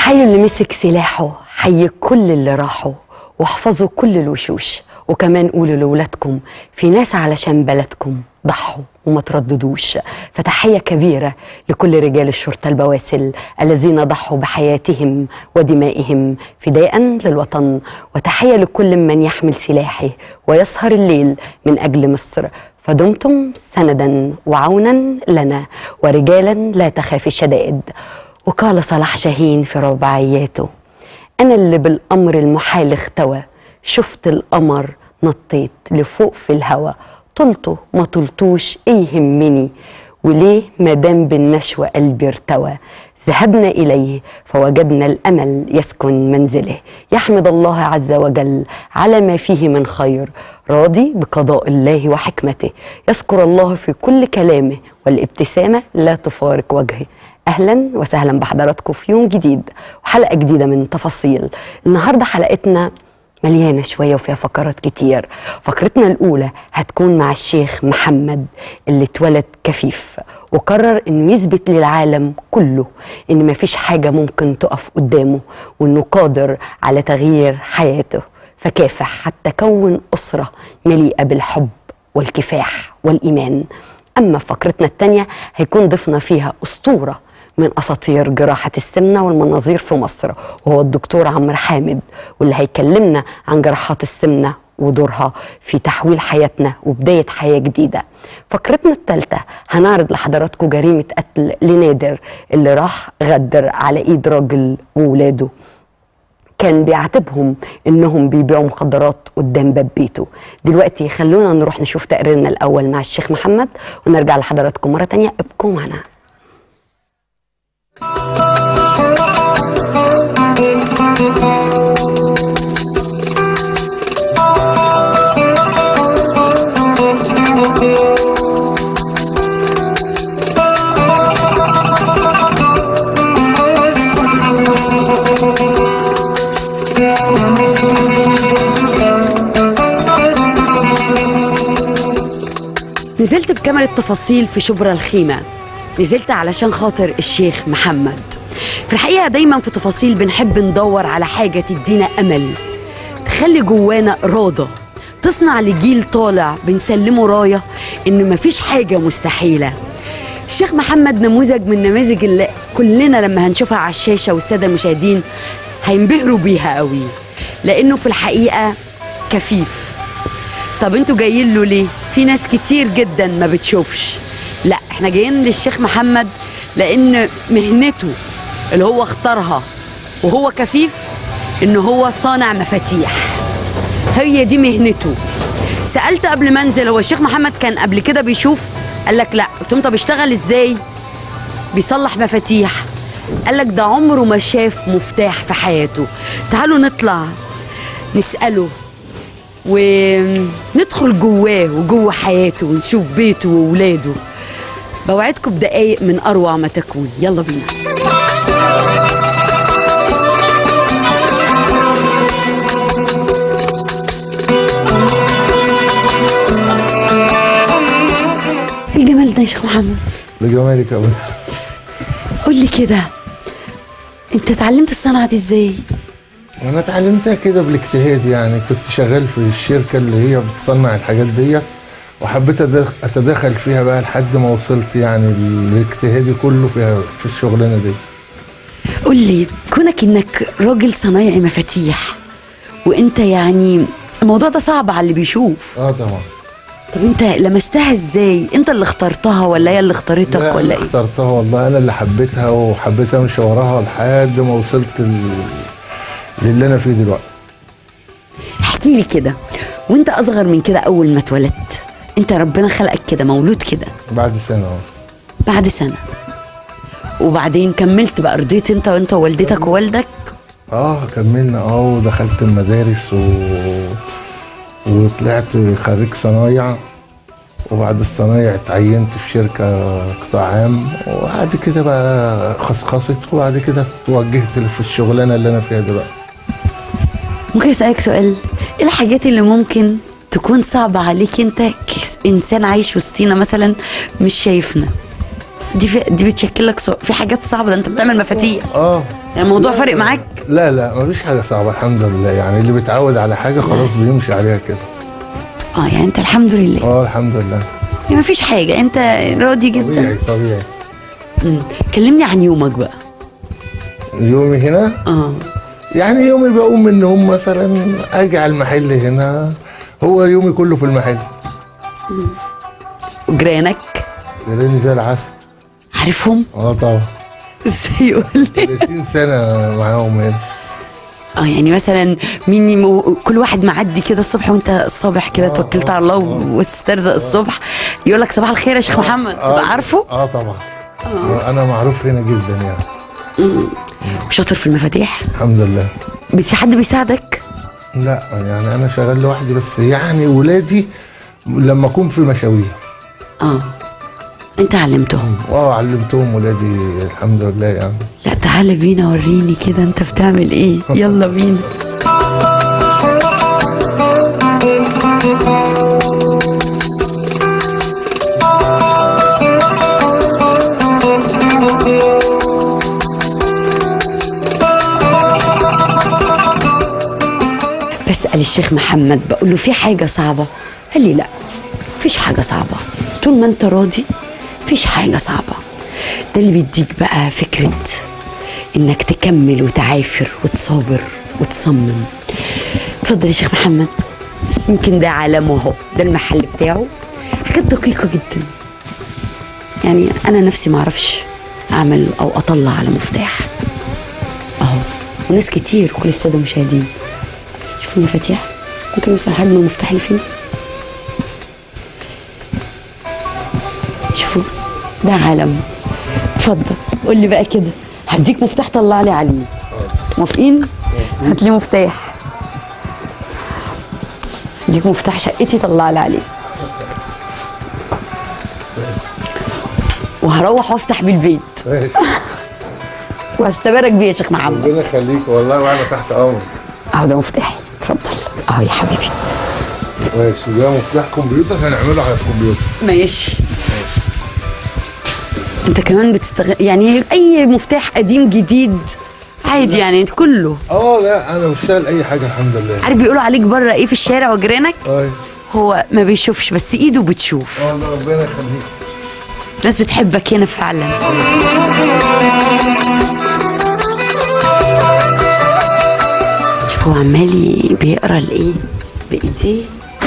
حي اللي مسك سلاحه حي كل اللي راحوا واحفظوا كل الوشوش وكمان قولوا لولادكم في ناس علشان بلدكم ضحوا وما ترددوش فتحية كبيرة لكل رجال الشرطة البواسل الذين ضحوا بحياتهم ودمائهم فداء للوطن وتحية لكل من يحمل سلاحه ويسهر الليل من أجل مصر فدمتم سندا وعونا لنا ورجالا لا تخاف الشدائد وقال صلاح شاهين في رباعياته أنا اللي بالأمر المحال اختوى شفت القمر نطيت لفوق في الهوا طلته ما طلتوش ايه يهمني وليه مادام بالنشوة قلبي ارتوى ذهبنا إليه فوجدنا الأمل يسكن منزله يحمد الله عز وجل على ما فيه من خير راضي بقضاء الله وحكمته يذكر الله في كل كلامه والابتسامة لا تفارق وجهه اهلا وسهلا بحضراتكم في يوم جديد وحلقه جديده من تفاصيل النهارده حلقتنا مليانه شويه وفيها فقرات كتير فقرتنا الاولى هتكون مع الشيخ محمد اللي اتولد كفيف وقرر انه يثبت للعالم كله ان مفيش حاجه ممكن تقف قدامه وانه قادر على تغيير حياته فكافح حتى كون اسره مليئه بالحب والكفاح والايمان اما فقرتنا الثانيه هيكون ضيفنا فيها اسطوره من اساطير جراحه السمنه والمناظير في مصر وهو الدكتور عمرو حامد واللي هيكلمنا عن جراحات السمنه ودورها في تحويل حياتنا وبدايه حياه جديده. فقرتنا الثالثه هنعرض لحضراتكم جريمه قتل لنادر اللي راح غدر على ايد راجل وولاده. كان بيعاتبهم انهم بيبيعوا مخدرات قدام باب بيته دلوقتي خلونا نروح نشوف تقريرنا الاول مع الشيخ محمد ونرجع لحضراتكم مره تانية ابقوا معنا نزلت بكاميرا التفاصيل في شبرا الخيمة نزلت علشان خاطر الشيخ محمد في الحقيقة دايما في تفاصيل بنحب ندور على حاجة تدينا أمل تخلي جوانا إرادة تصنع لجيل طالع بنسلمه راية إن مفيش حاجة مستحيلة الشيخ محمد نموذج من النماذج اللي كلنا لما هنشوفها على الشاشة والسادة المشاهدين هينبهروا بيها قوي لأنه في الحقيقة كفيف طب انتوا جايين له ليه؟ في ناس كتير جدا ما بتشوفش لا احنا جايين للشيخ محمد لان مهنته اللي هو اختارها وهو كفيف ان هو صانع مفاتيح هي دي مهنته سالت قبل ما انزل هو الشيخ محمد كان قبل كده بيشوف قال لك لا قلت له طب بيشتغل ازاي بيصلح مفاتيح قال لك ده عمره ما شاف مفتاح في حياته تعالوا نطلع نساله وندخل جواه وجوه حياته ونشوف بيته وولاده بوعدكم بدقايق من اروع ما تكون يلا بينا إيه الجمال ده يا شيخ محمد لجمالك يا بس قول لي كده انت اتعلمت الصنعه دي ازاي انا اتعلمتها كده بالاجتهاد يعني كنت شغال في الشركه اللي هي بتصنع الحاجات ديت وحبيت أدخ- اتدخل فيها بقى لحد ما وصلت يعني لاجتهادي كله فيها في الشغلانه دي قول لي كونك انك راجل صنايعي مفاتيح وانت يعني الموضوع ده صعب على اللي بيشوف اه طبعا طب انت لمستها ازاي انت اللي اخترتها ولا هي اللي اختارتك لا، ولا أنا ايه اخترتها والله انا اللي حبيتها وحبيت امشي وراها لحد ما وصلت ال... للي انا فيه دلوقتي احكي لي كده وانت اصغر من كده اول ما اتولدت انت ربنا خلقك كده مولود كده بعد سنه اهو بعد سنه وبعدين كملت بقى رضيت انت وانت ووالدتك ووالدك اه كملنا اه ودخلت المدارس و... وطلعت خريج صنايع وبعد الصنايع اتعينت في شركة قطاع عام وبعد كده بقى خصخصت وبعد كده توجهت في الشغلانة اللي أنا فيها دلوقتي ممكن اسالك سؤال ايه الحاجات اللي ممكن تكون صعبة عليك انت كإنسان عايش وسطينا مثلا مش شايفنا دي في دي بتشكل لك صع- في حاجات صعبه ده انت بتعمل مفاتيح اه يعني الموضوع فارق معاك لا لا مفيش حاجه صعبه الحمد لله يعني اللي بيتعود على حاجه خلاص بيمشي عليها كده اه يعني انت الحمد لله اه الحمد لله يعني مفيش حاجه انت راضي جدا طبيعي طبيعي مم. كلمني عن يومك بقى يومي هنا اه يعني يومي بقوم من النوم مثلا اجي على المحل هنا هو يومي كله في المحل وجيرانك جيراني زي العسل عارفهم اه طبعا ازاي يقول لي 30 سنه معاهم هنا اه يعني مثلا مين يمو... كل واحد معدي كده الصبح وانت الصبح كده توكلت على الله واسترزق الصبح يقول لك صباح الخير يا شيخ محمد تبقى عارفه اه طبعا انا معروف هنا جدا يعني شاطر في المفاتيح الحمد لله بس حد بيساعدك لا يعني انا شغال لوحدي بس يعني ولادي لما اكون في مشاوير اه انت علمتهم اه علمتهم ولادي الحمد لله يعني لا تعالى بينا وريني كده انت بتعمل ايه يلا بينا بسأل الشيخ محمد بقول له في حاجة صعبة قال لي لا فيش حاجة صعبة طول ما انت راضي فيش حاجة صعبة ده اللي بيديك بقى فكرة انك تكمل وتعافر وتصابر وتصمم اتفضل يا شيخ محمد يمكن ده عالمه اهو ده المحل بتاعه حاجات دقيقة جدا يعني انا نفسي معرفش اعمل او اطلع على مفتاح اهو وناس كتير كل الساده المشاهدين شوفوا المفاتيح ممكن يوصل حجم المفتاح اللي فين شوفوا ده عالم اتفضل قول لي بقى كده هديك مفتاح طلع لي عليه موافقين هات لي مفتاح هديك مفتاح شقتي طلع لي عليه وهروح وافتح بيه البيت ماشي وهستبارك بيه يا شيخ محمد ربنا يخليك والله وانا تحت امرك اهو ده مفتاحي اتفضل اهو يا حبيبي ماشي ده مفتاح كمبيوتر هنعمله على الكمبيوتر ماشي انت كمان بتستغل يعني اي مفتاح قديم جديد عادي يعني كله اه لا انا بشتغل اي حاجه الحمد لله عارف بيقولوا عليك بره ايه في الشارع وجيرانك اه هو ما بيشوفش بس ايده بتشوف والله ربنا يخليك ناس بتحبك هنا فعلا شوف هو عمال ي- بيقرا الايه بايديه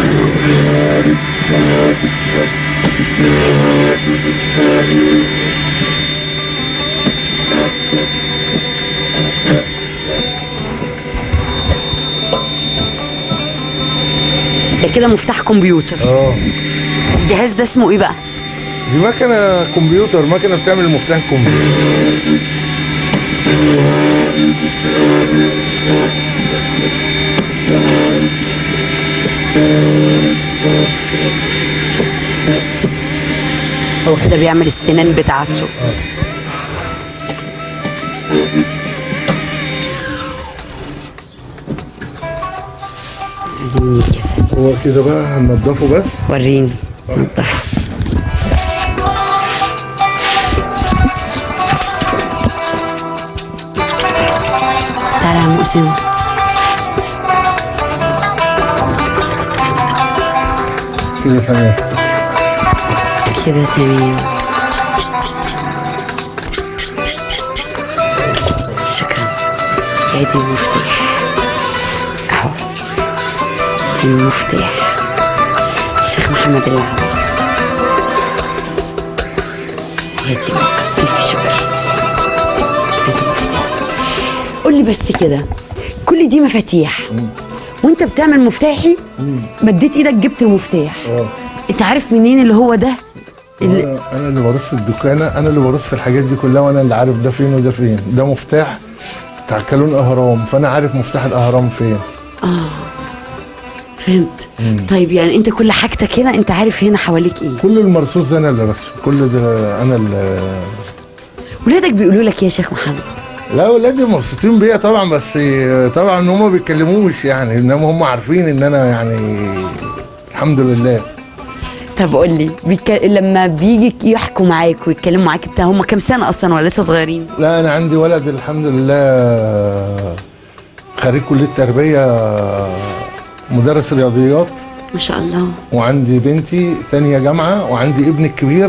ده كده مفتاح كمبيوتر اه الجهاز ده اسمه ايه بقى دي مكنه كمبيوتر مكنه بتعمل مفتاح كمبيوتر هو كده بيعمل السنان بتاعته وريني كده هو كده بقى هننضفه بس وريني نضف تعالى يا عم اسامه كده تمام كده تمام شكرا ادي المفتاح اهو المفتاح الشيخ محمد العوض ادي الف شكر ادي المفتاح قول لي بس كده كل دي مفاتيح وانت بتعمل مفتاحي مديت ايدك جبت المفتاح اه انت عارف منين اللي هو ده اللي انا انا اللي برص الدكانه انا اللي برص الحاجات دي كلها وانا اللي عارف ده فين وده فين ده مفتاح بتاع كالون اهرام فانا عارف مفتاح الاهرام فين فهمت طيب يعني انت كل حاجتك هنا انت عارف هنا حواليك ايه كل المرصوص ده انا اللي رصه كل ده انا اللي ولادك بيقولوا لك ايه يا شيخ محمد لا ولادي مبسوطين بيا طبعا بس طبعا هم ما بيتكلموش يعني انما هم عارفين ان انا يعني الحمد لله طب قول لي بيك... لما بيجي يحكوا معاك ويتكلموا معاك انت هم كام سنه اصلا ولا لسه صغيرين لا انا عندي ولد الحمد لله خريج كليه تربيه مدرس رياضيات ما شاء الله وعندي بنتي تانية جامعة وعندي ابني الكبير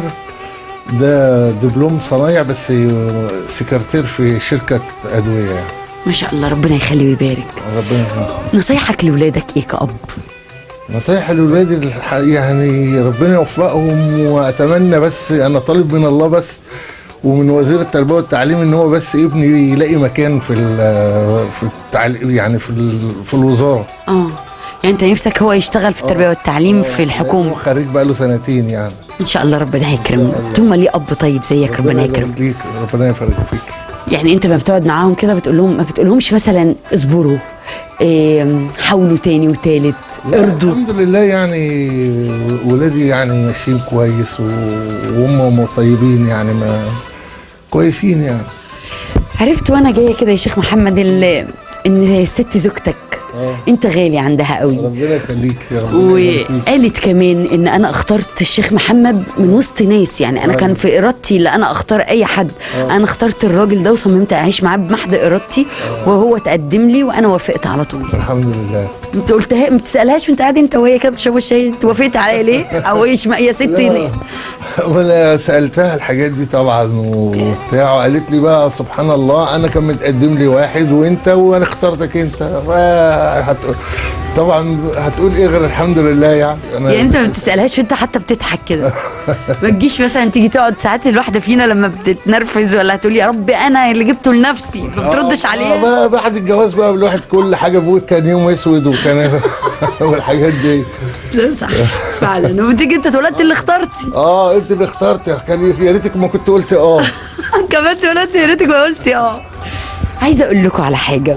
ده دبلوم صنايع بس سكرتير في شركة أدوية يعني. ما شاء الله ربنا يخليه ويبارك ربنا يخليك. نصايحك لاولادك ايه كأب نصايح لولادي الح- يعني ربنا يوفقهم واتمنى بس انا طالب من الله بس ومن وزير التربيه والتعليم ان هو بس ابني يلاقي مكان في ال- في التعليم يعني في ال- في الوزاره اه يعني انت نفسك هو يشتغل في التربيه والتعليم في هو الحكومه خريج بقى له سنتين يعني ان شاء الله ربنا هيكرمه ثم ليه اب طيب زيك ربنا يكرمه يبارك فيك ربنا يفرج فيك يعني انت ما بتقعد معاهم كده بتقول لهم ما بتقولهمش مثلا اصبروا إيه حاولوا تاني وتالت ارضوا الحمد لله يعني ولادي يعني ماشيين كويس و- وهم طيبين يعني ما كويسين يعني عرفت وانا جايه كده يا شيخ محمد ال- ان الست زوجتك آه. انت غالي عندها قوي ربنا يخليك يا رب يبارك فيك. وقالت كمان ان انا اخترت الشيخ محمد من وسط ناس يعني انا كان في ارادتي لا انا اختار اي حد انا اخترت الراجل ده وصممت اعيش معاه بمحض ارادتي وهو تقدم لي وانا وافقت على طول الحمد لله انت قلتها ما تسالهاش وانت قاعد انت وهي كده بتشربوا الشاي انت وافقت عليا ليه او ايش ما يا ستي لا. وانا سالتها الحاجات دي طبعا وبتاع وقالت لي بقى سبحان الله انا كان متقدم لي واحد وانت وانا اخترتك انت هت... طبعا هتقول ايه غير الحمد لله يعني انا يعني انت ما بتسالهاش وانت حتى بتضحك كده ما تجيش مثلا تيجي تقعد ساعات الواحده فينا لما بتتنرفز ولا تقول يا رب انا اللي جبته لنفسي ما بتردش آه، عليها بقى بعد الجواز بقى الواحد كل حاجه بيقول كان يوم اسود وكان والحاجات دي ده صح فعلا وتيجي انت اتولدت اللي اخترتي اه انت اللي اخترت كان يا ريتك ما كنت قلت اه كمان اتولدت يا ريتك ما قلتي اه عايزه اقول لكم على حاجه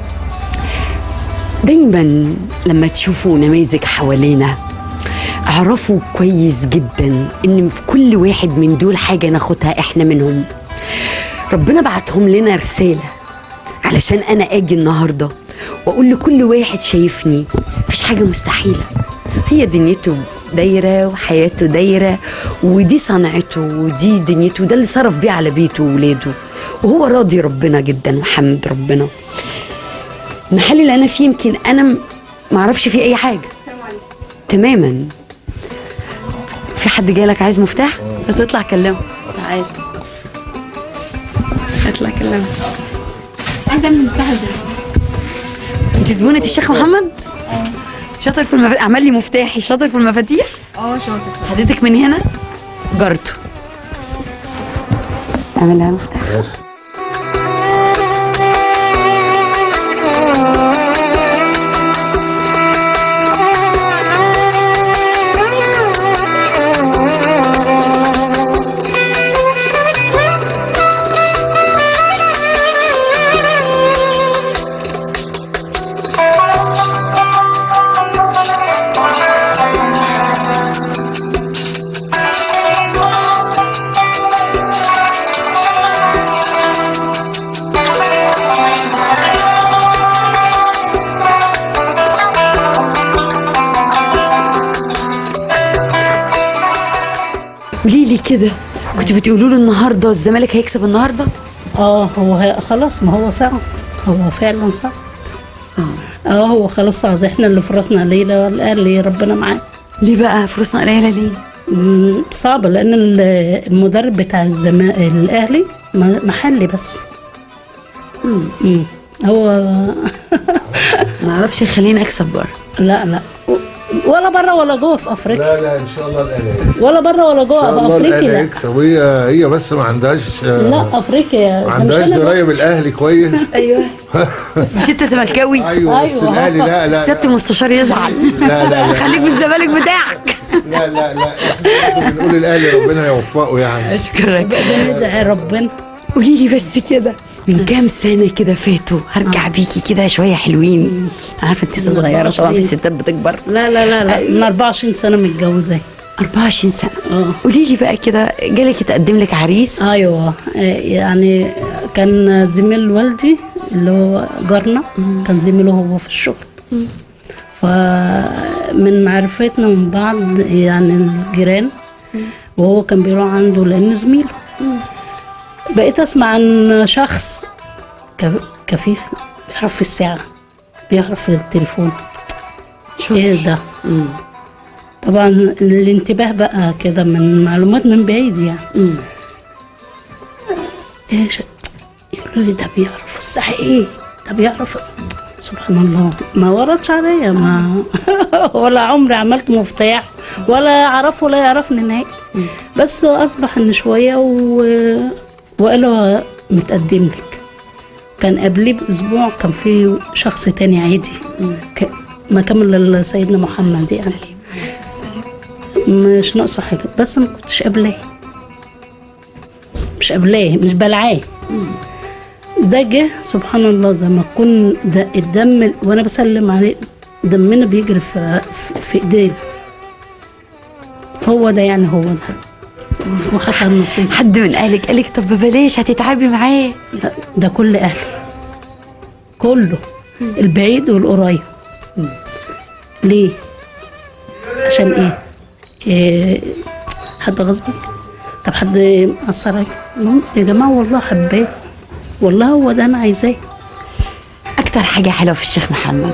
دايما لما تشوفوا نماذج حوالينا اعرفوا كويس جدا ان في كل واحد من دول حاجه ناخدها احنا منهم ربنا بعتهم لنا رساله علشان انا اجي النهارده واقول لكل واحد شايفني مفيش حاجه مستحيله هي دنيته دايره وحياته دايره ودي صنعته ودي دنيته ده اللي صرف بيه على بيته وولاده وهو راضي ربنا جدا وحمد ربنا المحل اللي انا فيه يمكن انا م- معرفش فيه اي حاجه تماما في حد جالك عايز مفتاح هتطلع كلمه تعال اطلع كلمه عايزه اعمل مفتاح الباشا انت زبونة الشيخ محمد؟ شاطر في المفاتيح عمل لي مفتاحي شاطر في المفاتيح اه شاطر حضرتك من هنا جارته اعمل لها مفتاح بس قولي لي كده كنت بتقولوا له النهارده الزمالك هيكسب النهارده؟ اه هو هي- خلاص ما هو صعد هو فعلا صعد اه هو خلاص صعد احنا اللي فرصنا ليلة الاهلي ربنا معاه ليه بقى فلوسنا قليله ليه؟ مم، صعبة لان ال- المدرب بتاع الزما... الاهلي م- محلي بس مم. هو ما اعرفش يخليني اكسب بره لا لا ولا بره ولا جوه في افريقيا لا لا ان شاء الله الاهلي هيكسب. ولا بره ولا ان شاء جوه الله في الاهلي افريقيا لا هيكسب وهي هي بس ما عندهاش لا افريقيا ما ده مش عندهاش أنا درايه بالاهلي كويس ايوه مش انت زملكاوي؟ ايوه بس أيوة. الاهلي لا لا سياده المستشار يزعل لا لا لا خليك بالزمالك بتاعك لا لا لا احنا بنقول الاهلي ربنا يوفقه يعني اشكرك ندعي ربنا قولي لي بس كده من كام سنه كده فاتوا هرجع بيكي كده شويه حلوين عارفه انت لسه صغيره طبعا في الستات بتكبر لا لا لا لا من 24 سنة متجوزة 24 سنه اه قولي لي بقى كده جالك يتقدم لك عريس ايوه يعني كان زميل والدي اللي هو جارنا كان زميله هو في الشغل ف من معرفتنا من بعض يعني الجيران وهو كان بيروح عنده لانه زميله بقيت اسمع عن شخص ك- كفيف بيعرف في الساعه بيعرف في التليفون ايه ده طبعا الانتباه بقى كده من معلومات من بعيد يعني ايش يقولوا لي ده بيعرف الساعه ايه ده بيعرف سبحان الله ما وردش عليا ما ولا عمري عملت مفتاح ولا يعرف ولا يعرفني نهائي بس اصبح ان شويه و... وقالوا متقدم لك كان قبليه باسبوع كان في شخص تاني عادي ك... ما كمل سيدنا محمد يعني مش ناقصه حاجه بس ما كنتش قابلاه مش قابلاه مش بلعاه ده جه سبحان الله زي ما تكون ده الدم وانا بسلم عليه دمنا بيجري في في- في ايدينا هو ده يعني هو ده وحصل نصيب حد من اهلك قالك طب بلاش هتتعبي معاه لا ده كل اهلي كله البعيد والقريب ليه عشان ايه, إيه حد غصبك طب حد مأثر عليك نقول يا جماعه والله حباه والله هو ده انا عايزاه اكتر حاجه حلوه في الشيخ محمد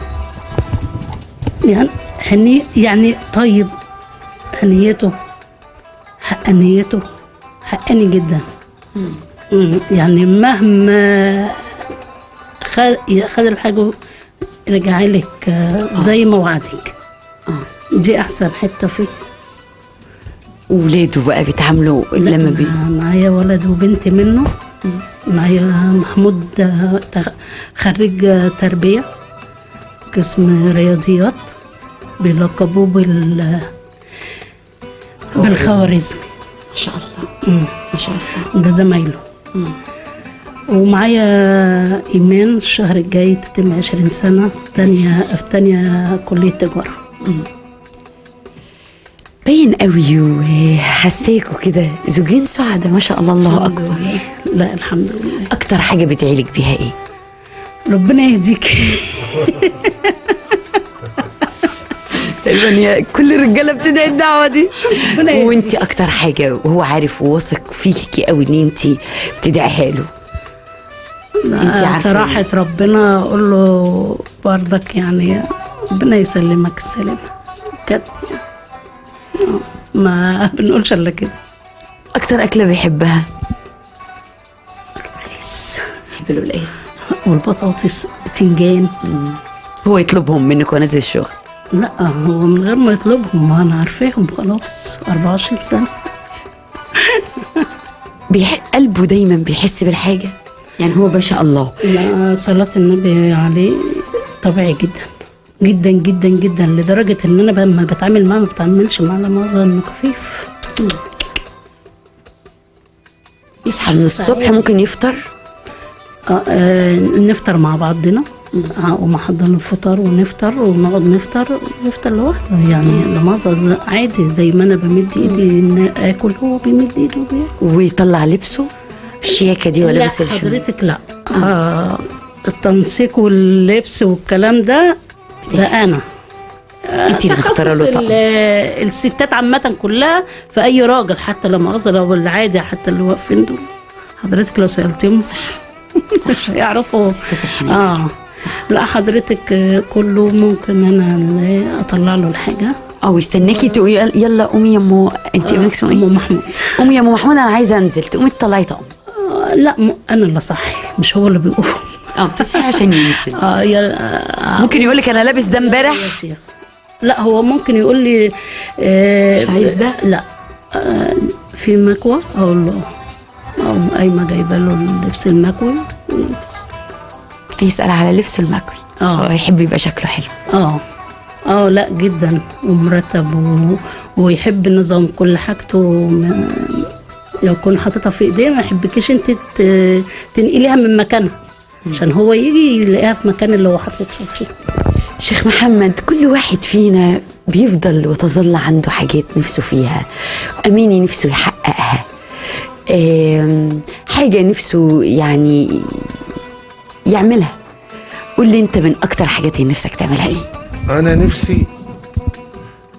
يعني هني يعني طيب هنيته حقانيته حقاني جدا مم. يعني مهما خد خد الحاجة رجع لك آه، زي ما وعدك دي احسن حته فيه وولاده بقى بيتعاملوا لما بي أنا معايا ولد وبنت منه معايا محمود آه، تخ- خريج آه، تربية قسم رياضيات بيلقبوه بال بالخوارزمي ما شاء الله ما شاء الله ده زمايله ومعايا إيمان الشهر الجاي تتم عشرين سنة تانية في تانية كلية تجارة باين قوي وحساكوا كده زوجين سعداء ما شاء الله الله الحمد اكبر لله. لا الحمد لله اكتر حاجه بتعيلك بيها ايه ربنا يهديك تقريبا هي كل الرجاله بتدعي الدعوه دي ربنا يهديك. وانت اكتر حاجه وهو عارف وواثق فيكي قوي ان انت بتدعيها له انت آه، عارفة صراحة ربنا أقول له برضك يعني ربنا يسلمك السلامة بجد يعني. آه، ما بنقولش إلا كده اكتر اكله بيحبها القلقاس بحب القلقاس والبطاطس بتنجان هو يطلبهم منك وانا نازل الشغل لا هو من غير ما يطلبهم ما أنا عارفاهم خلاص 24 سنة بيح... قلبه دايما بيحس بالحاجه يعني هو ما شاء الله لا صلاة النبي عليه طبيعي جدا جدا جدا جدا لدرجة إن أنا لما بتعامل معاه ما بتعاملش معاه لما أظهر إنه خفيف يصحى من الصبح ممكن يفطر آه، آه، نفطر مع بعضنا آه، وما حضرنا الفطار ونفطر ونقعد نفطر نفطر لوحده يعني لما أظهر عادي زي ما أنا بمد إيدي إن آكل هو بيمد إيده وبياكل ويطلع لبسه الشياكه دي ولا لا بس الشمس حضرتك لا آه التنسيق واللبس والكلام ده ده انا انت اللي مختاره له تخصص طقم ال- الستات عامة كلها في أي راجل حتى لما أغزل أو العادي حتى اللي واقفين دول حضرتك لو سألتهم صح مش يعرفوا اه لا حضرتك آه، كله ممكن أنا اللي أطلع له الحاجة او يستناكي تقولي يلا- يلا قومي يا امو انت ابنك اسمه أم ايه؟ محمود قومي يا امو محمود انا عايزه انزل تقومي تطلعي طقم آه لا م- أنا اللي صحي مش هو اللي بيقول اه بتصحي عشان ينزل اه يا آه ممكن يقول لك انا لابس ده امبارح يا شيخ لا هو ممكن يقول لي آه مش عايز ده؟ لا آه في مكوى اقول له او قايمه جايبه له اللبس المكوي يلبس. يسال على لبسه المكوي آه. هو يحب يبقى شكله حلو اه اه لا جدا ومرتب و... ويحب نظام كل حاجته م- لو كنت حاططها في ايديه ما يحبكيش انت ت- تنقليها من مكانها عشان هو يجي يلاقيها في مكان اللي هو حاططها فيه شيخ محمد كل واحد فينا بيفضل وتظل عنده حاجات نفسه فيها أميني نفسه يحققها آم، حاجة نفسه يعني يعملها قول لي انت من اكتر حاجات اللي نفسك تعملها ايه انا نفسي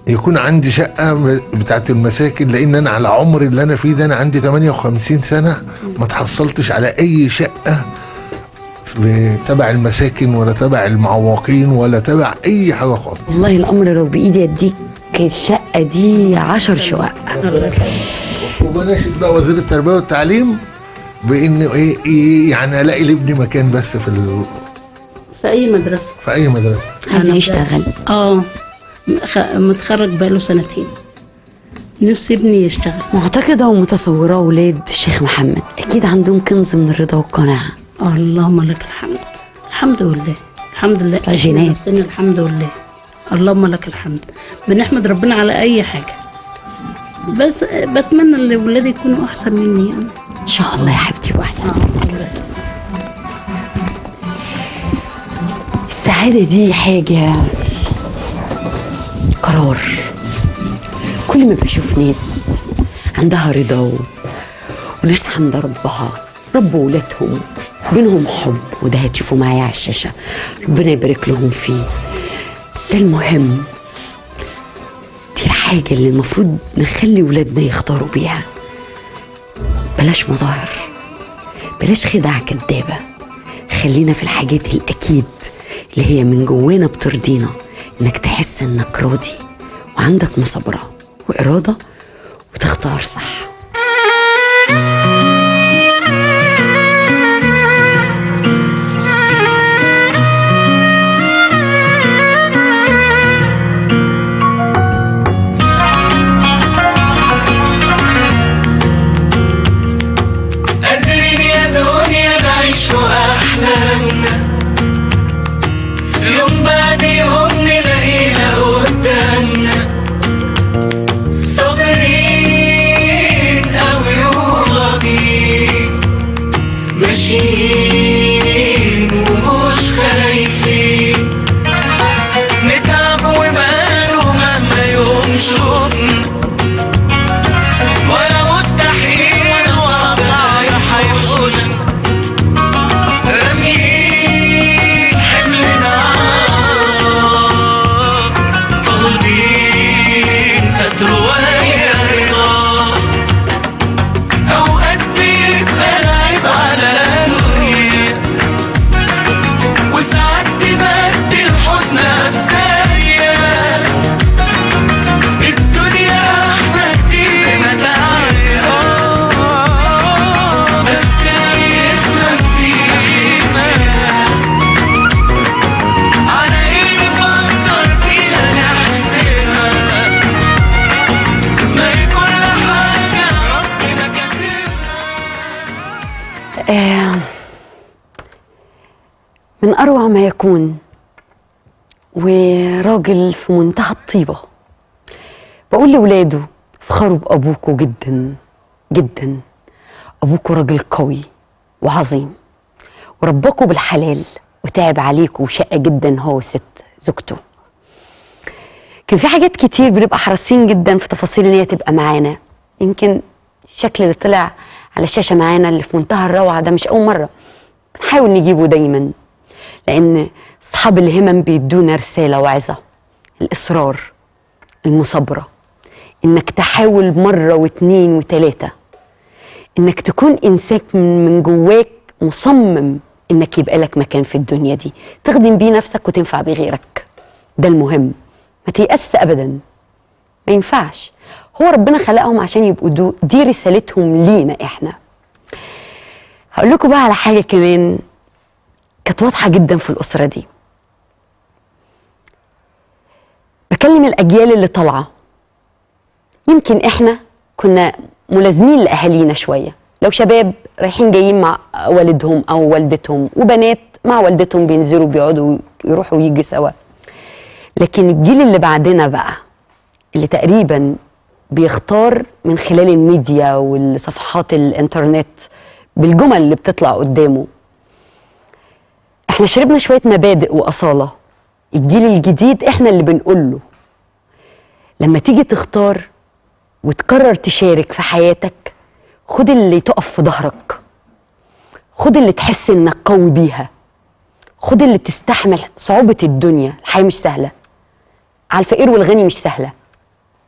يكون عندي شقة م- بتاعت المساكن لأن أنا على عمري اللي أنا فيه ده أنا عندي 58 سنة ما تحصلتش على أي شقة في- تبع المساكن ولا تبع المعوقين ولا تبع أي حاجة خالص والله الامر لو بايدي اديك الشقه دي عشر شقق وبناشد بقى وزير التربية والتعليم بإن إيه إيه يعني ألاقي لابني مكان بس في ال... في اي مدرسه في أي مدرسة عايز أنا يشتغل اه خ- متخرج بقاله سنتين نفسي ابني يشتغل معتقده ومتصوره ولاد الشيخ محمد اكيد عندهم كنز من الرضا والقناعه اللهم لك الحمد الحمد لله الحمد لله أصل جينات. نفسنا الحمد لله اللهم لك الحمد بنحمد ربنا على اي حاجه بس بتمنى ان ولادي يكونوا احسن مني يعني ان شاء الله يا حبيبتي واحسن السعاده دي حاجه قرار كل ما بشوف ناس عندها رضا و- وناس حمد ربها ربوا ولادهم بينهم حب وده هتشوفوا معايا على الشاشه ربنا يبارك لهم فيه ده المهم دي الحاجه اللي المفروض نخلي ولادنا يختاروا بيها بلاش مظاهر بلاش خدع كدابة خلينا في الحاجات الأكيد اللي هي من جوانا بترضينا إنك تحس إنك راضي وعندك مثابرة وإرادة وتختار صح قادرين يا دنيا نعيش أحلامنا يوم بعد يوم نلاقيها قدامنا صابرين أوي وراضيين ماشيين ومش خايفين نتعب وماله مهما يوم شوطنا ولا مستحيل ولا صايح هيحوشنا راميين حملنا طالبين ستر ويا رضا أوقات بيبقى العيب على الدنيا وساعات تبدل حزنها بثانية الدنيا احلى كتير متاعها بس اللي يفهم فينا على ايه نفكر فيها نحسبها ما هي كل حاجة ربنا كاتبها آه، من أروع ما يكون وراجل في منتهى الطيبة بقول لولاده افخروا بأبوكوا جدا جدا أبوكوا راجل قوي وعظيم وربكوا بالحلال وتعب عليكوا وشقى جدا هو وست زوجته كان في حاجات كتير بنبقى حريصين جدا في تفاصيل ان هي تبقى معانا يمكن الشكل اللي طلع على الشاشه معانا اللي في منتهى الروعه ده مش اول مره بنحاول نجيبه دايما لان اصحاب الهمم بيدونا رساله وعظه الاصرار المثابره انك تحاول مره واتنين وتلاته انك تكون انسان من من جواك مصمم انك يبقى لك مكان في الدنيا دي تخدم بيه نفسك وتنفع بيه غيرك ده المهم ما تيأس ابدا ما ينفعش هو ربنا خلقهم عشان يبقوا دو دي رسالتهم لينا احنا هقول لكم بقى على حاجه كمان كانت واضحه جدا في الاسره دي بكلم الاجيال اللي طالعه يمكن احنا كنا ملازمين لاهالينا شويه لو شباب رايحين جايين مع والدهم او والدتهم وبنات مع والدتهم بينزلوا بيقعدوا يروحوا ويجوا سوا لكن الجيل اللي بعدنا بقى اللي تقريبا بيختار من خلال الميديا والصفحات الانترنت بالجمل اللي بتطلع قدامه احنا شربنا شوية مبادئ وأصالة الجيل الجديد احنا اللي بنقول له لما تيجي تختار وتقرر تشارك في حياتك خد اللي تقف في ظهرك خد اللي تحس انك قوي بيها خد اللي تستحمل صعوبة الدنيا الحياة مش سهلة على الفقير والغني مش سهلة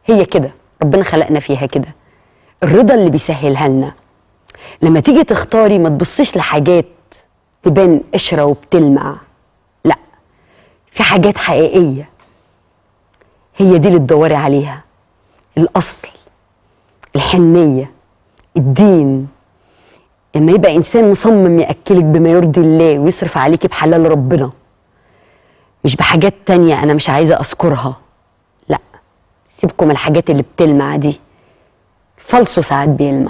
هي كده ربنا خلقنا فيها كده الرضا اللي بيسهلها لنا لما تيجي تختاري ما تبصيش لحاجات تبان قشرة وبتلمع لا في حاجات حقيقية هي دي اللي تدوري عليها الأصل الحنية الدين لما يبقى إنسان مصمم يأكلك بما يرضي الله ويصرف عليكي بحلال ربنا مش بحاجات تانية أنا مش عايزة أذكرها لا سيبكم الحاجات اللي بتلمع دي الفالصو ساعات بيلمع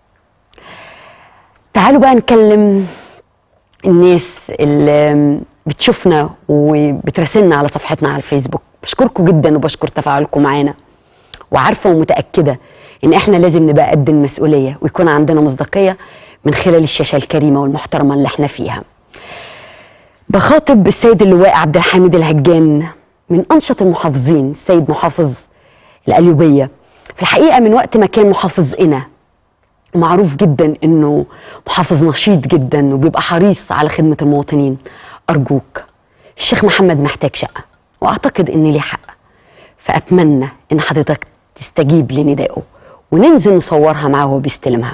تعالوا بقى نكلم الناس اللي بتشوفنا وبتراسلنا على صفحتنا على الفيسبوك بشكركم جدا وبشكر تفاعلكم معانا وعارفه ومتاكده ان احنا لازم نبقى قد المسؤوليه ويكون عندنا مصداقيه من خلال الشاشه الكريمه والمحترمه اللي احنا فيها. بخاطب السيد اللواء عبد الحميد الهجان من انشط المحافظين السيد محافظ القليوبيه في الحقيقه من وقت ما كان محافظ قنا معروف جدا انه محافظ نشيط جدا وبيبقى حريص على خدمه المواطنين ارجوك الشيخ محمد محتاج شقه واعتقد ان ليه حق فاتمنى ان حضرتك تستجيب لندائه وننزل نصورها معاه وهو بيستلمها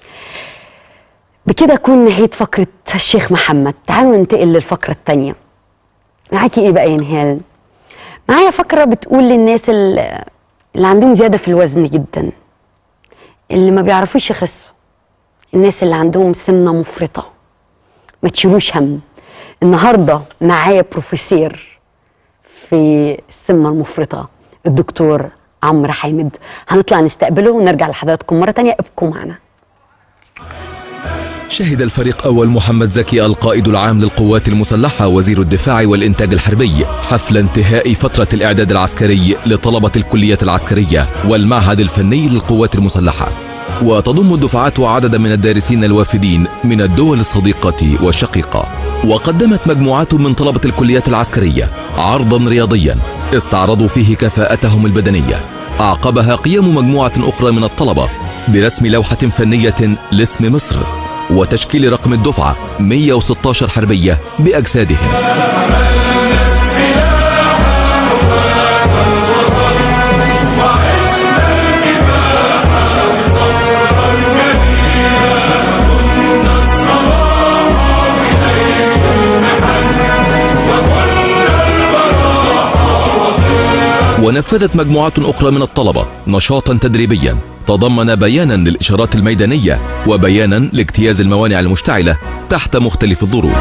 بكده اكون نهايه فقره الشيخ محمد تعالوا ننتقل للفقره الثانيه معاكي ايه بقى يا نهال معايا فقره بتقول للناس اللي اللي عندهم زياده في الوزن جدا اللي ما بيعرفوش يخسوا الناس اللي عندهم سمنه مفرطه ما تشيلوش هم النهارده معايا بروفيسور في السمنه المفرطه الدكتور عمرو حامد هنطلع نستقبله ونرجع لحضراتكم مره تانية ابقوا معنا شهد الفريق أول محمد زكي القائد العام للقوات المسلحة وزير الدفاع والإنتاج الحربي حفل انتهاء فترة الإعداد العسكري لطلبة الكلية العسكرية والمعهد الفني للقوات المسلحة وتضم الدفعات عددا من الدارسين الوافدين من الدول الصديقة والشقيقة وقدمت مجموعات من طلبة الكليات العسكرية عرضا رياضيا استعرضوا فيه كفاءتهم البدنية أعقبها قيام مجموعة أخرى من الطلبة برسم لوحة فنية لاسم مصر وتشكيل رقم الدفعة 116 حربية بأجسادهم ونفذت مجموعات أخرى من الطلبة نشاطا تدريبيا تضمن بيانا للإشارات الميدانية وبيانا لاجتياز الموانع المشتعلة تحت مختلف الظروف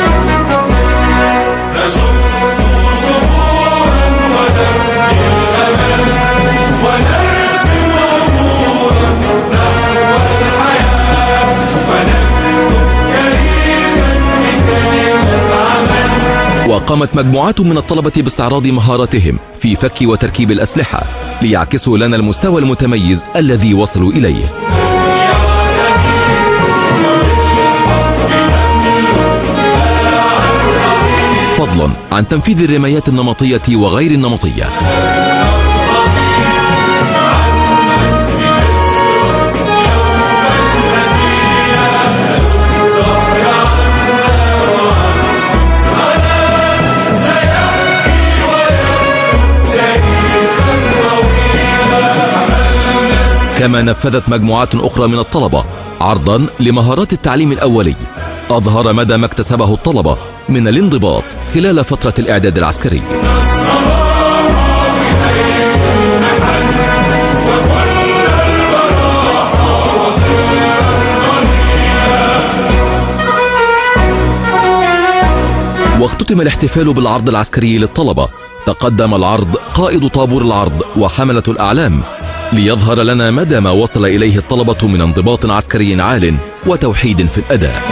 نشق صخورا ونبني الأمل ونرسم عبورا نحو الحياة ونكتب كريما بكلمة عمل وقامت مجموعات من الطلبة باستعراض مهاراتهم في فك وتركيب الأسلحة ليعكسوا لنا المستوى المتميز الذي وصلوا إليه فضلا عن تنفيذ الرمايات النمطية وغير النمطية كما نفذت مجموعات أخرى من الطلبة عرضا لمهارات التعليم الأولي أظهر مدى ما اكتسبه الطلبة من الانضباط خلال فترة الإعداد العسكري واختتم الاحتفال بالعرض العسكري للطلبة تقدم العرض قائد طابور العرض وحملة الأعلام ليظهر لنا مدى ما وصل إليه الطلبة من انضباط عسكري عال وتوحيد في الأداء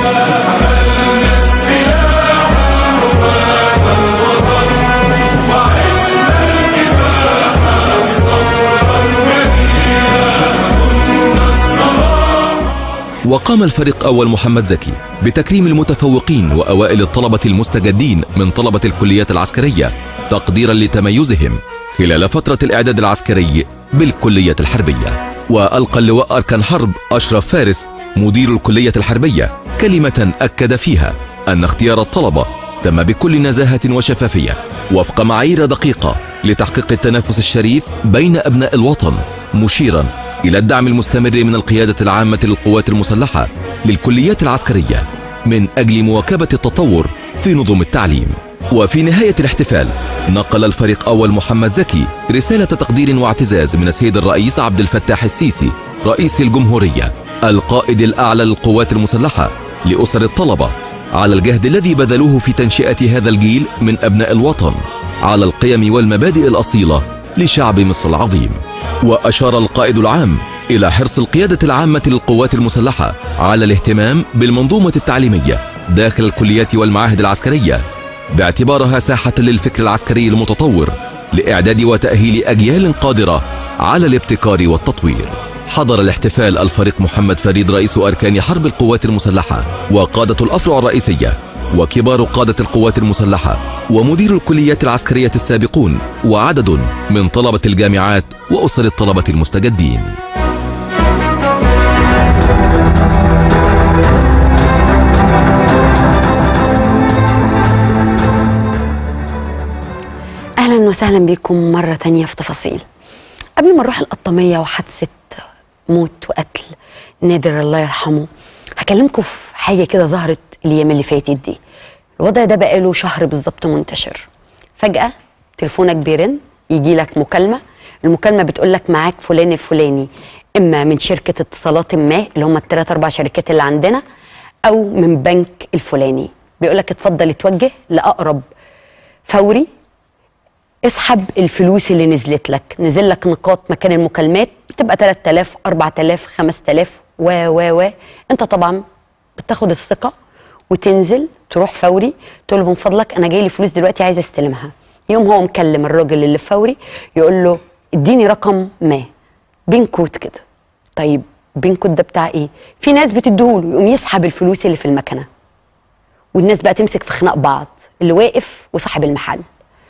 وقام الفريق أول محمد زكي بتكريم المتفوقين وأوائل الطلبة المستجدين من طلبة الكليات العسكرية تقديرا لتميزهم خلال فترة الإعداد العسكري بالكلية الحربية وألقى اللواء أركان حرب أشرف فارس مدير الكلية الحربية كلمة أكد فيها أن اختيار الطلبة تم بكل نزاهة وشفافية وفق معايير دقيقة لتحقيق التنافس الشريف بين أبناء الوطن مشيرا إلى الدعم المستمر من القيادة العامة للقوات المسلحة للكليات العسكرية من أجل مواكبة التطور في نظم التعليم وفي نهاية الاحتفال نقل الفريق أول محمد زكي رسالة تقدير واعتزاز من السيد الرئيس عبد الفتاح السيسي رئيس الجمهورية القائد الأعلى للقوات المسلحة لأسر الطلبة على الجهد الذي بذلوه في تنشئة هذا الجيل من أبناء الوطن على القيم والمبادئ الأصيلة لشعب مصر العظيم وأشار القائد العام إلى حرص القيادة العامة للقوات المسلحة على الاهتمام بالمنظومة التعليمية داخل الكليات والمعاهد العسكرية باعتبارها ساحة للفكر العسكري المتطور لإعداد وتأهيل أجيال قادرة على الابتكار والتطوير حضر الاحتفال الفريق محمد فريد رئيس أركان حرب القوات المسلحة وقادة الأفرع الرئيسية وكبار قادة القوات المسلحة ومدير الكليات العسكرية السابقون وعدد من طلبة الجامعات وأسر الطلبة المستجدين اهلا وسهلا بكم مره تانية في تفاصيل قبل ما نروح القطاميه وحادثه موت وقتل نادر الله يرحمه هكلمكم في حاجه كده ظهرت الايام اللي فاتت دي الوضع ده بقاله شهر بالظبط منتشر فجاه تليفونك بيرن يجي لك مكالمه المكالمه بتقول لك معاك فلان الفلاني اما من شركه اتصالات ما اللي هم الثلاث اربع شركات اللي عندنا او من بنك الفلاني بيقول لك اتفضل اتوجه لاقرب فوري اسحب الفلوس اللي نزلت لك نزل لك نقاط مكان المكالمات بتبقى 3000 4000 5000 و و و انت طبعا بتاخد الثقه وتنزل تروح فوري تقول له من فضلك انا جاي لي فلوس دلوقتي عايز استلمها يوم هو مكلم الراجل اللي فوري يقول له اديني رقم ما بين كود كده طيب بين كود ده بتاع ايه في ناس بتديهوله يقوم يسحب الفلوس اللي في المكنه والناس بقى تمسك في خناق بعض اللي واقف وصاحب المحل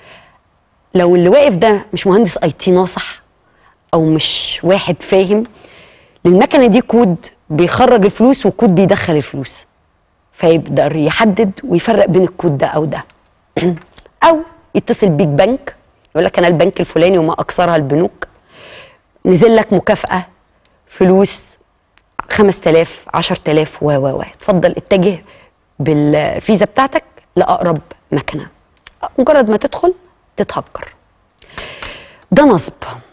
لو اللي واقف ده مش مهندس اي تي ناصح او مش واحد فاهم للمكنه دي كود بيخرج الفلوس وكود بيدخل الفلوس فيقدر يحدد ويفرق بين الكود ده او ده او يتصل بيك بنك يقول لك انا البنك الفلاني وما اكثرها البنوك نزل لك مكافاه فلوس 5000 10000 و و و اتفضل اتجه بالفيزا بتاعتك لاقرب مكنه مجرد ما تدخل تتهكر ده نصب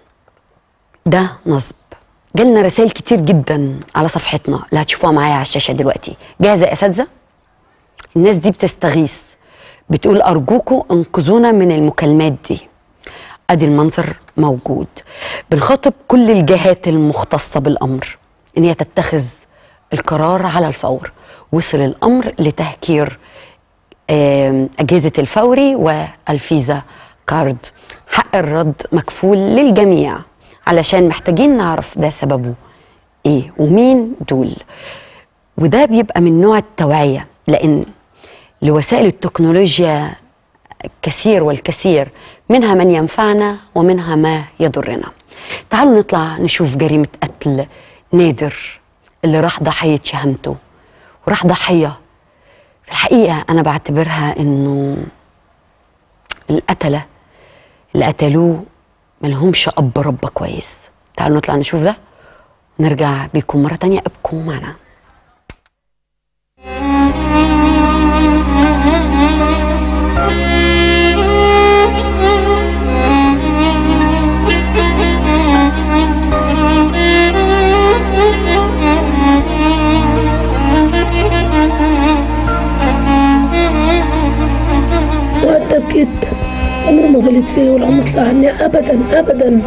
ده نصب جالنا رسائل كتير جدا على صفحتنا اللي هتشوفوها معايا على الشاشه دلوقتي جاهزه يا اساتذه الناس دي بتستغيث بتقول ارجوكوا انقذونا من المكالمات دي ادي المنظر موجود بنخاطب كل الجهات المختصه بالامر ان هي تتخذ القرار على الفور وصل الامر لتهكير آم، اجهزه الفوري والفيزا كارد حق الرد مكفول للجميع علشان محتاجين نعرف ده سببه ايه ومين دول وده بيبقى من نوع التوعيه لان لوسائل التكنولوجيا الكثير والكثير منها من ينفعنا ومنها ما يضرنا تعالوا نطلع نشوف جريمة قتل نادر اللي راح ضحية شهامته وراح ضحية في الحقيقة أنا بعتبرها إنه القتلة اللي قتلوه ملهمش أب رب كويس تعالوا نطلع نشوف ده ونرجع بيكم مرة تانية ابقوا معنا مؤدب جدا عمره ما غلط فيه ولا عمره ساعدني ابدا ابدا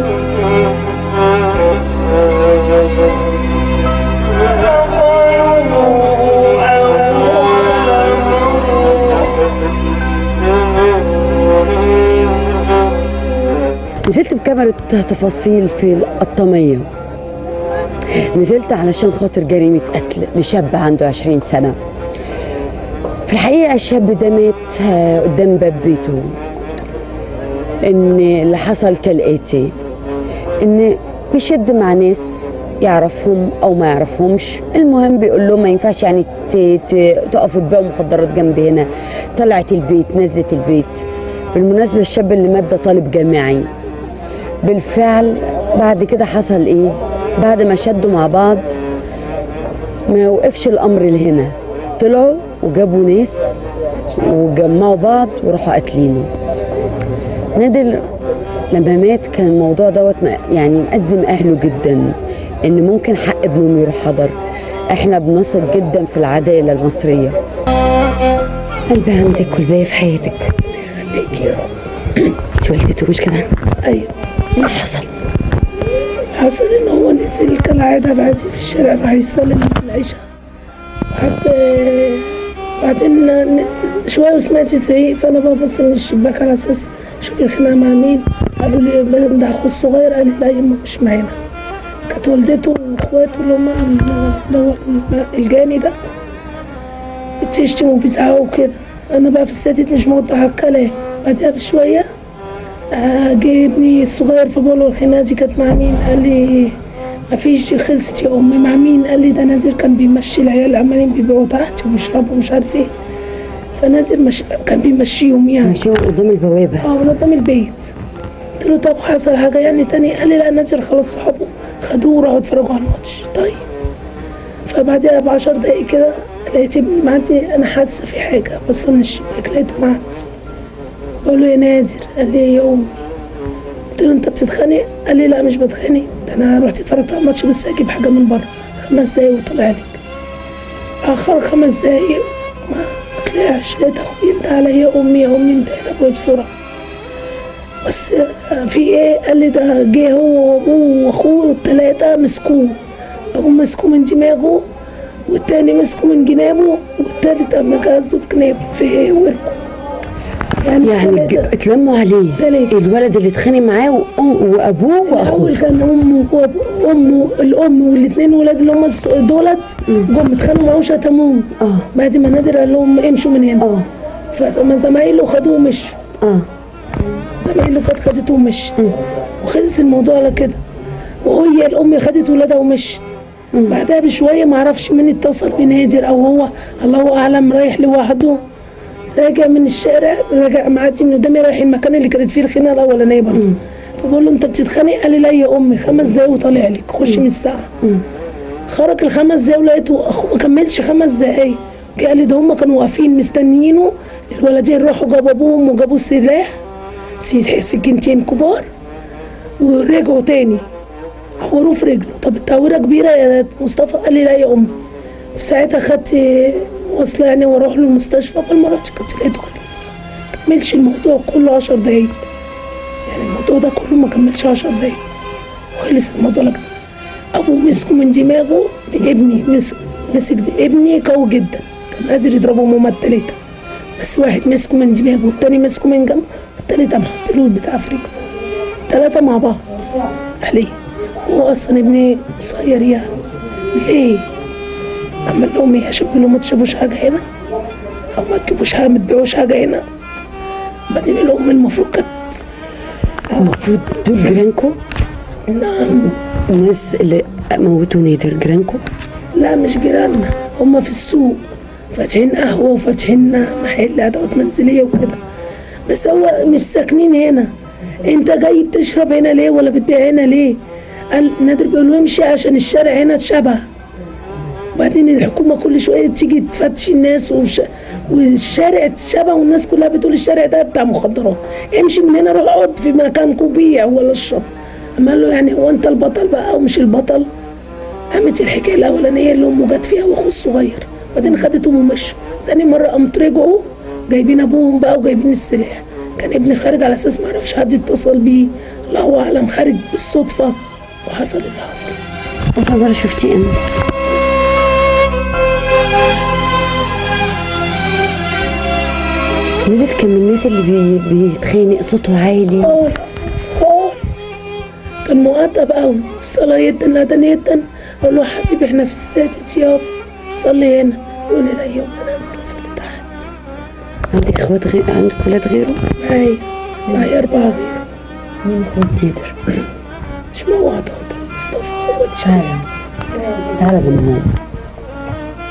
نزلت بكاميرا تفاصيل في القطامية نزلت علشان خاطر جريمة قتل لشاب عنده 20 سنة في الحقيقة الشاب ده مات آه، قدام باب بيته ان اللي حصل كالآتي ان بيشد مع ناس يعرفهم او ما يعرفهمش المهم بيقول لهم ما ينفعش يعني ت- ت- تقفوا تبيعوا مخدرات جنب هنا طلعت البيت نزلت البيت بالمناسبة الشاب اللي مات ده طالب جامعي بالفعل بعد كده حصل ايه بعد ما شدوا مع بعض ما وقفش الامر لهنا طلعوا وجابوا ناس وجمعوا بعض وراحوا قاتلينه نادر لما مات كان الموضوع دوت م- يعني مأزم اهله جدا ان ممكن حق ابنهم يروح حضر احنا بنثق جدا في العداله المصريه قلبي عندك كل في حياتك ليك يا رب انت والدته مش كده ايوه ايه اللي حصل حصل ان هو نزل كالعاده بعد في الشارع راح يسلم في العشاء وحب بعدين ن- شويه وسمعت زعيق فانا ببص من الشباك على اساس اشوف الخناقه مع مين قالوا لي ده اخوه الصغير قال لي لا يما مش معانا كانت والدته واخواته اللي هم اللي هو الجاني ده بتشتم وبيزعقوا كده انا بقى في الساتيت مش موضح الكلام بعدها بشويه آه، جه ابني الصغير فبقول له الخناقه دي كانت مع مين؟ قال لي مفيش خلصت يا امي مع مين؟ قال لي ده نادر كان بيمشي العيال عمالين بيبيعوا تحت وبيشربوا مش عارف ايه فنادر مش كان بيمشيهم يعني ماشيين قدام البوابه اه من قدام البيت قلت له طب حصل حاجه يعني تاني قال لي لا نادر خلاص صحابه خدوه وراحوا اتفرجوا على الماتش طيب فبعدها بعشر دقايق كده لقيت ابني معدي انا حاسه في حاجه بص من الشباك لقيته معدي بقول له يا نادر قال لي إيه يا امي قلت له انت بتتخانق قال لي لا مش بتخانق ده انا رحت اتفرجت على الماتش بس اجيب حاجه من بره خمس دقايق وطلع لك اخر خمس دقايق ما طلعش لقيت اخوي انت عليا يا امي يا امي انت يا ابويا بسرعه بس آه، في ايه قال لي ده جه هو وابوه واخوه التلاته مسكوه ابوه مسكوه من دماغه والتاني مسكه من جنابه والتالت اما جهزه في جنابه في وركه يعني, يعني ج- تلاتة. اتلموا عليه تلاتة. الولد اللي اتخانق معاه وأم وابوه واخوه الاول كان امه وأبو- امه الام والاثنين ولاد اللي هم الس- دولت جم اتخانقوا معاه وشتموه اه بعد ما نادر قال لهم امشوا من هنا اه فما زمايله خدوه ومشوا اه زمايله كانت خدته ومشت وخلص الموضوع على كده وهي الام خدت ولادها ومشت بعدها بشويه ما اعرفش مين اتصل بنادر او هو الله اعلم رايح لوحده راجع من الشارع راجع معدي من قدامي رايح المكان اللي كانت فيه الخناقه الاولانيه برضه فبقول له انت بتتخانق قال لي لا يا امي خمس دقايق وطالع لك خش من الساعه خرج الخمس دقايق ولقيته اخوه ما كملش خمس دقايق جه قال لي ده هم كانوا واقفين مستنيينه الولدين راحوا جابوا ابوهم وجابوا السلاح سي- سكينتين كبار ورجعوا تاني عوروه في رجله طب التعويره كبيره يا مصطفى قال لي لا يا امي في ساعتها خدت وصله يعني واروح له المستشفى قبل ما رحت كنت لقيته خلص كملش الموضوع كله 10 دقايق يعني الموضوع ده كله ما كملش 10 دقايق وخلص الموضوع لك ابوه مسكه من دماغه ابني مسك مسك دي. ابني قوي جدا كان قادر يضربهم هما التلاته بس واحد مسكه من دماغه والتاني مسكه من جنبه والتالت قام حط له البتاع في رجله تلاتة مع بعض عليه هو اصلا ابني قصير يعني ليه؟ عمل لهم ايه عشان لهم ما تشربوش حاجه هنا او ما تجيبوش حاجه ما تبيعوش حاجه هنا بعدين الام المفروض كانت المفروض دول جيرانكو نعم الناس اللي موتوا نادر جيرانكو لا مش جيراننا هما في السوق فاتحين قهوة وفاتحين محل أدوات منزلية وكده بس هو مش ساكنين هنا انت جاي بتشرب هنا ليه ولا بتبيع هنا ليه قال نادر بيقول له امشي عشان الشارع هنا اتشبه وبعدين الحكومة كل شوية تيجي تفتش الناس وش... والشارع اتشبه والناس كلها بتقول الشارع ده بتاع مخدرات امشي من هنا روح اقعد في مكانكم بيع ولا اشرب قال له يعني هو انت البطل بقى او مش البطل قامت الحكايه الاولانيه اللي امه جت فيها واخوه الصغير بعدين خدتهم ومشوا تاني مره قامت رجعوا جايبين ابوهم بقى وجايبين السلاح كان ابني خارج على اساس ما اعرفش حد يتصل بيه الله اعلم خارج بالصدفه وحصل اللي حصل اول مره شفتيه امتى نادر كان من الناس اللي بي... بيتخانق صوته عالي خالص خالص كان مؤدب قوي الصلاة يدا لا ده يدا اقول له حبيبي احنا في السادس يابا صلي هنا يقول لي لا يابا انا انزل اصلي تحت عندك اخوات غير عندك ولاد غيره معايا معايا اربعة غير مين اخوات نادر مش موعد مصطفى هو اللي شغال تعالى بالنوم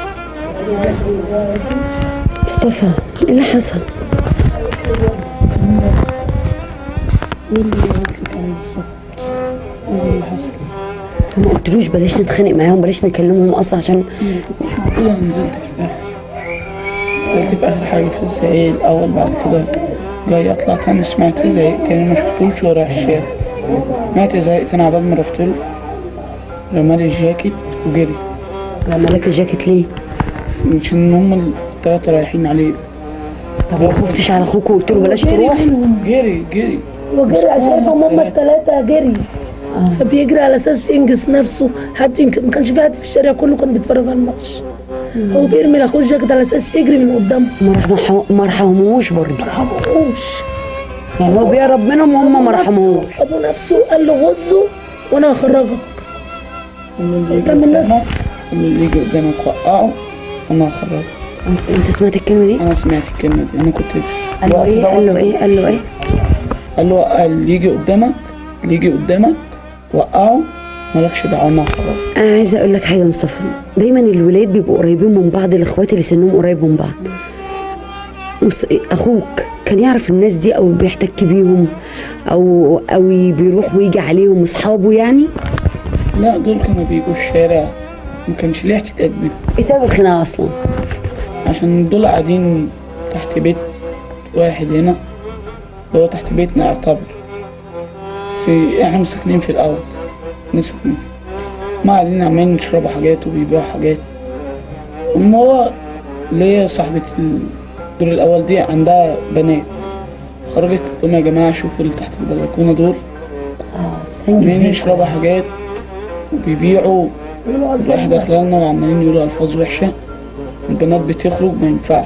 مصطفى ايه اللي حصل واللي قالت لك عليه بالظبط واللي اللي حصل ما قلتلوش بلاش نتخانق معاهم بلاش نكلمهم اصلا عشان كده نزلت في الاخر نزلت في اخر حاجه في الزعيق الاول بعد كده جاي اطلع تاني سمعت زعيق تاني ما شفتوش ورايح الشارع سمعت زعيق تاني عبال ما رحت له رمالي الجاكيت وجري مالك الجاكيت ليه؟ عشان هما التلاتة رايحين عليه طب ما خفتش على اخوك وقلت له بلاش تروح جري جري وجري عشان شايفهم هم الثلاثه جري فبيجري على اساس ينجز نفسه حتى يمكن ما كانش في حد في الشارع كله كان بيتفرج على الماتش هو بيرمي لاخوه الجاكيت على اساس يجري من قدامه ما رحمه- ما رحموش برضه ما رحموش يعني هو بيهرب منهم وهم ما رحموش ابو نفسه قال له غزه وانا هخرجك اللي يجي قدام الناس. قدامك اللي يجي قدامك وقعه وانا هخرجه انت سمعت الكلمه دي؟ انا سمعت الكلمة دي انا كنت قال له ايه؟ قال له ايه؟ قال له ايه؟ قال له وقع اللي يجي قدامك اللي يجي قدامك وقعه مالكش دعوه انا هخرجه انا عايزه اقول لك حاجه يا مصطفى دايما الولاد بيبقوا قريبين من بعض الاخوات اللي سنهم قريب من بعض مص... اخوك كان يعرف الناس دي او بيحتك بيهم او او بيروح ويجي عليهم اصحابه يعني لا دول كانوا بيجوا الشارع ما كانش ليه احتكاك بيهم ايه سبب الخناقه اصلا عشان دول قاعدين تحت بيت واحد هنا اللي هو تحت بيتنا يعتبر بس احنا ساكنين في الأول احنا ساكنين ما قاعدين عمالين يشربوا حاجات وبيبيعوا حاجات أما هو اللي هي صاحبة الدور الأول دي عندها بنات خرجت قلت لهم يا جماعة شوفوا اللي تحت البلكونة دول عمالين يشربوا حاجات وبيبيعوا راح داخله لنا وعمالين يقولوا ألفاظ وحشة البنات بتخرج ما ينفعش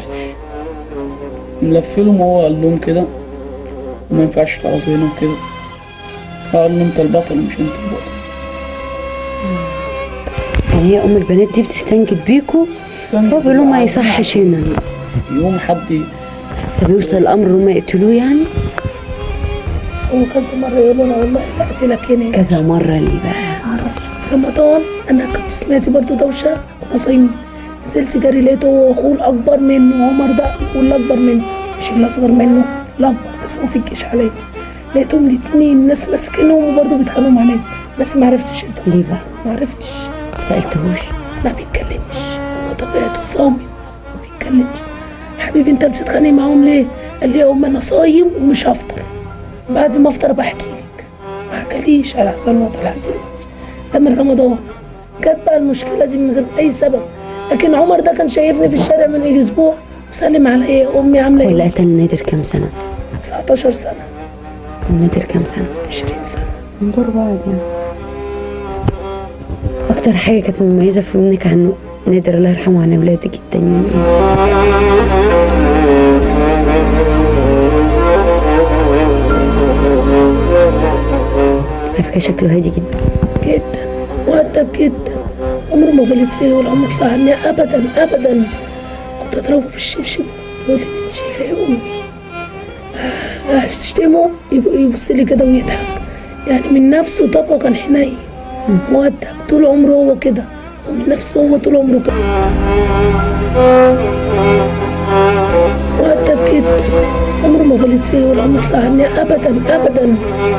ملفلهم وهو قال لهم كده وما ينفعش تقعدوا هنا وكده قال له انت البطل مش انت البطل يعني هي ام البنات دي بتستنجد بيكوا فهو بيقول لهم ما يصحش هنا يوم حد طب يوصل الامر ان هم يقتلوه يعني هو كذا مره يقول له انا والله لا اقتلك هنا كذا مره ليه بقى معرفش في رمضان انا كنت سمعت برضو دوشه كنا صايمين نزلت جري لقيته هو اخوه الاكبر منه عمر ده واللي اكبر منه مش اللي اصغر منه الاكبر بس هو في الجيش عليا لقيتهم الاتنين ناس ماسكينهم وبرضه بيتخانقوا مع ناس بس ما عرفتش انت ليه بقى؟ ما عرفتش سالتهوش ما بيتكلمش هو طبيعته صامت ما بيتكلمش حبيبي انت بتتخانق معاهم ليه؟ قال لي يا ام انا صايم ومش هفطر بعد ما افطر بحكي لك ما حكاليش على حسن الوضع لحد دلوقتي ده من رمضان جت بقى المشكله دي من غير اي سبب لكن عمر ده كان شايفني في الشارع من يجي اسبوع وسلم عليا امي عامله ولا ايه؟ قتل نادر كام سنه 19 سنه نادر كام سنه 20 سنه من دور بعض يعني اكتر حاجه كانت مميزه في ابنك عن نادر الله يرحمه عن اولادك التانيين ايه على فكره شكله هادي جدا جدا مؤدب جدا عمره ما غلط فيه ولا عمره صاحبني ابدا ابدا كنت اضربه بالشبشب يقول لي انت شايفه يا امي آه، اشتمه يب- يبص لي كده ويضحك يعني من نفسه طبعه كان حنين مؤدب طول عمره هو كده ومن نفسه هو طول عمره كده مؤدب جدا عمره ما غلط فيه ولا عمره صاحبني ابدا ابدا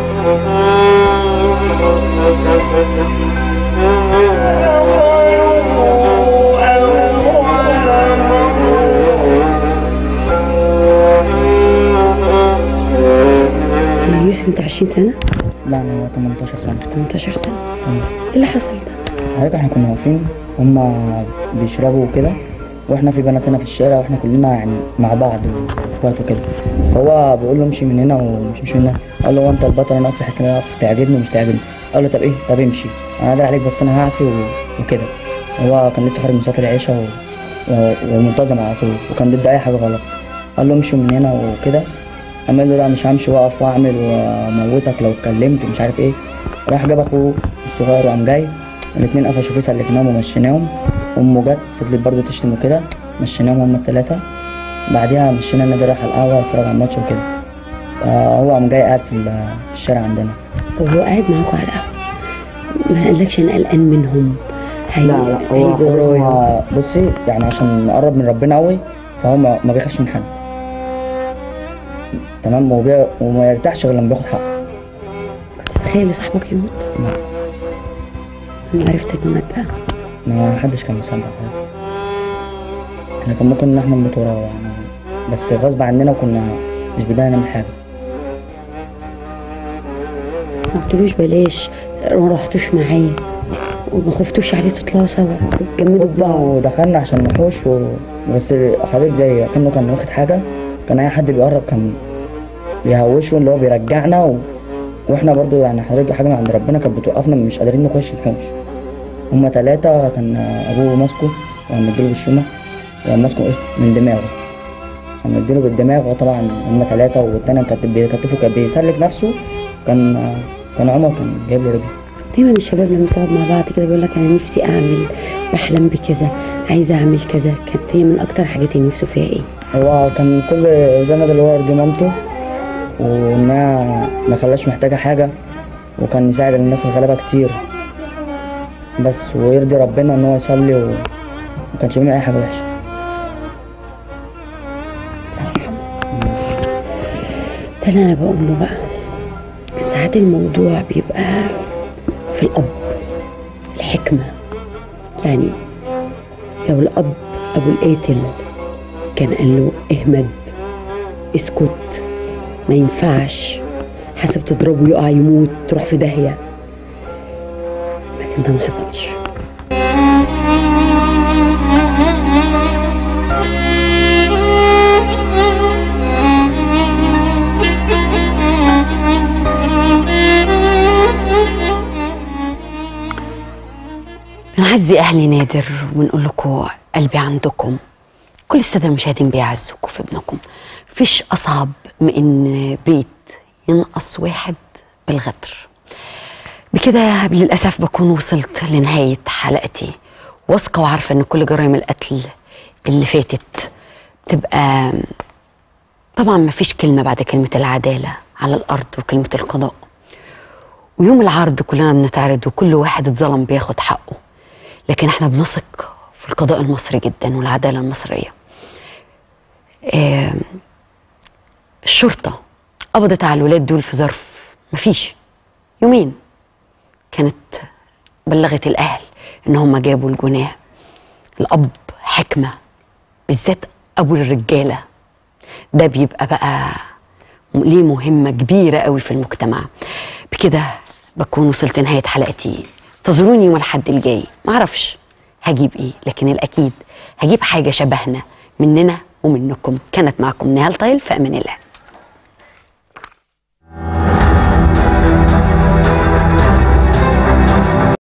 يا يوسف انت 20 سنه لا انا 18 سنه 18 سنه تمام. ايه اللي حصل ده حضرتك احنا كنا واقفين هما بيشربوا وكده واحنا في بنات هنا في الشارع واحنا كلنا يعني مع بعض واخوات وكده فهو بيقول له امشي من هنا ومش مش من هنا قال له هو انت البطل انا اقف في الحته دي اقف تعجبني ومش تعجبني قال له طب ايه طب امشي انا قادر عليك بس انا هعفي و- وكده هو كان لسه خارج من صلاه العشاء و... و... ومنتظم على طول وكان ضد اي حاجه غلط قال له امشي من هنا وكده قام قال له لا مش همشي واقف واعمل واموتك لو اتكلمت ومش عارف ايه راح جاب اخوه الصغير وقام جاي الاتنين قفشوا فيه سلكناهم ومشيناهم امه جت فضلت برضه تشتم وكده مشيناهم هما التلاتة بعديها مشينا النادي راح على القهوة اتفرج على الماتش وكده آه، هو قام جاي قاعد في ال- في الشارع عندنا طب هو قاعد معاكوا على القهوه ما قالكش انا قلقان منهم هي... هيجوا ورايا هو بصي يعني عشان نقرب من ربنا قوي فهو ما, ما بيخافش من حد تمام وبي... وما يرتاحش غير لما بياخد حقه تتخيل صاحبك يموت لا لما عرفت انه مات بقى ما حدش كان مصدق ده. احنا كان ممكن ان احنا نموت وراه يعني بس غصب عننا وكنا مش بدنا نعمل حاجه ما قلتلوش بلاش ما رحتوش معاه وما خفتوش عليه تطلعوا سوا تجمدوا في بعض ودخلنا عشان نحوش و... بس حضرتك زي كأنه كان واخد حاجة كان أي حد بيقرب كان بيهوشه اللي هو بيرجعنا و... واحنا برضو يعني حضرتك حاجة من عند ربنا كانت بتوقفنا مش قادرين نخش الحوش هما تلاتة كان أبوه ماسكه وقام مديله بالشومة وقام ماسكه إيه من دماغه قام مديله بالدماغ وطبعا هما تلاتة والتاني كانت بيكتفه كان بيسلك نفسه كان كان عمر كان جايب له رجل دايما الشباب لما تقعد مع بعض كده بيقول لك انا نفسي اعمل بحلم بكذا عايزه اعمل كذا كانت هي من اكتر حاجات اللي نفسه فيها ايه هو كان كل جند اللي هو يرضي مامته وانها ما خلاش محتاجة حاجة وكان يساعد الناس الغلابة كتير بس ويرضي ربنا ان هو يصلي و... ما كانش بيعمل اي حاجة وحشة ده اللي انا بقوله بقى ساعات الموضوع بيبقى في الاب الحكمه يعني لو الاب ابو القاتل كان قال له اهمد اسكت ما ينفعش حسب تضربه يقع يموت تروح في داهيه لكن ده ما حصلش بنعزي اهل نادر ونقول لكم قلبي عندكم كل الساده المشاهدين بيعزوكوا في ابنكم مفيش اصعب من ان بيت ينقص واحد بالغدر بكده للاسف بكون وصلت لنهايه حلقتي واثقه وعارفه ان كل جرائم القتل اللي فاتت تبقى طبعا مفيش كلمه بعد كلمه العداله على الارض وكلمه القضاء ويوم العرض كلنا بنتعرض وكل واحد اتظلم بياخد حقه لكن احنا بنثق في القضاء المصري جدا والعداله المصريه آه الشرطه قبضت على الولاد دول في ظرف مفيش يومين كانت بلغت الاهل ان هم جابوا الجناه الاب حكمه بالذات ابو الرجاله ده بيبقى بقى ليه مهمه كبيره قوي في المجتمع بكده بكون وصلت نهايه حلقتي انتظروني يوم الحد الجاي معرفش هجيب ايه لكن الاكيد هجيب حاجه شبهنا مننا ومنكم كانت معكم نهال طايل في امان الله